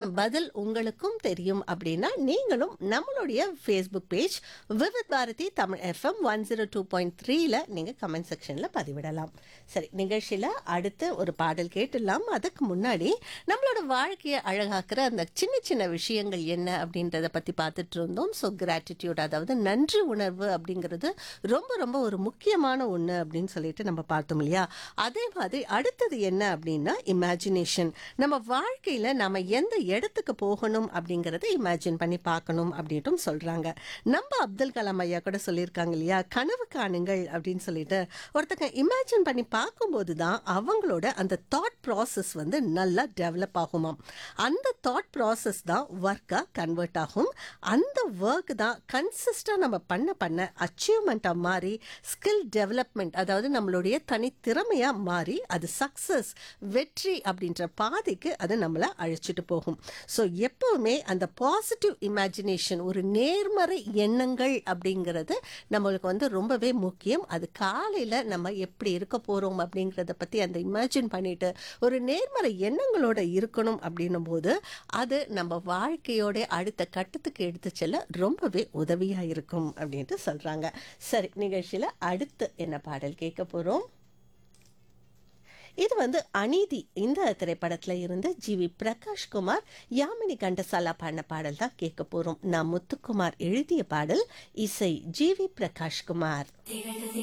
பதில் உங்களுக்கும் தெரியும் அப்படின்னா நீங்களும் நம்மளுடைய Facebook page Vividh Bharati Tamil FM one zero two point த்ரீல நீங்கள் கமெண்ட் செக்ஷனில் பதிவிடலாம் சரி நிகழ்ச்சியில் அடுத்து ஒரு பாடல் கேட்டுடலாம் அதுக்கு முன்னாடி நம்மளோட வாழ்க்கையை அழகாக்குற அந்த சின்ன சின்ன விஷயங்கள் என்ன அப்படின்றத பற்றி பார்த்துட்டு இருந்தோம் ஸோ கிராட்டிடியூட் அதாவது நன்றி உணர்வு அப்படிங்கிறது ரொம்ப ரொம்ப ஒரு முக்கியமான ஒன்று அப்படின்னு சொல்லிட்டு நம்ம பார்த்தோம் இல்லையா அதே மாதிரி அடுத்தது என்ன அப்படின்னா இமேஜினேஷன் நம்ம வாழ்க்கையில் நம்ம எந்த இடத்துக்கு போகணும் அப்படிங்கிறத இமேஜின் பண்ணி பார்க்கணும் அப்படின்ட்டும் சொல்கிறாங்க நம்ம அப்துல் கலாம் ஐயா கூட சொல்லியிருக்காங்க இல்லையா கனவு காணுங்கள் அப்படின்னு சொல்லிட்டு ஒருத்தங்க இமேஜின் பண்ணி பார்க்கும்போது தான் அவங்களோட அந்த தாட் ப்ராசஸ் வந்து நல்லா டெவலப் ஆகுமாம் அந்த தாட் ப்ராசஸ் தான் ஒர்க்காக கன்வெர்ட் ஆகும் அந்த ஒர்க் தான் கன்சிஸ்டாக நம்ம பண்ண பண்ண அச்சீவ்மெண்ட்டாக மாறி ஸ்கில் டெவலப்மெண்ட் அதாவது நம்மளுடைய தனித்திறமையாக மாறி அது சக்ஸஸ் வெற்றி அப்படின்ற பாதைக்கு அது நம்மளை அழைச்சிட்டு போகும் ஸோ எப்போவுமே அந்த பாசிட்டிவ் இமேஜினேஷன் ஒரு நேர்மறை எண்ணங்கள் அப்படிங்கிறது நம்மளுக்கு வந்து ரொம்பவே முக்கியம் அது காலையில் நம்ம எப்படி இருக்க போகிறோம் அப்படிங்கிறத பற்றி அந்த இமேஜின் பண்ணிட்டு ஒரு நேர்மறை எண்ணங்களோட இருக்கணும் அப்படின்னும் போது அது நம்ம வாழ்க்கையோட அடுத்த கட்டத்துக்கு எடுத்து செல்ல ரொம்பவே உதவியாக இருக்கும் அப்படின்ட்டு சொல்கிறாங்க சரி நிகழ்ச்சியில் அடுத்து என்ன பாடல் கேட்க போகிறோம் இது வந்து அநீதி இந்த திரைப்படத்துல இருந்து ஜி வி பிரகாஷ்குமார் யாமினி கண்டசாலா பாடின பாடல் தான் கேட்க போறோம் நான் முத்துக்குமார் எழுதிய பாடல் இசை ஜி வி பிரகாஷ்குமார்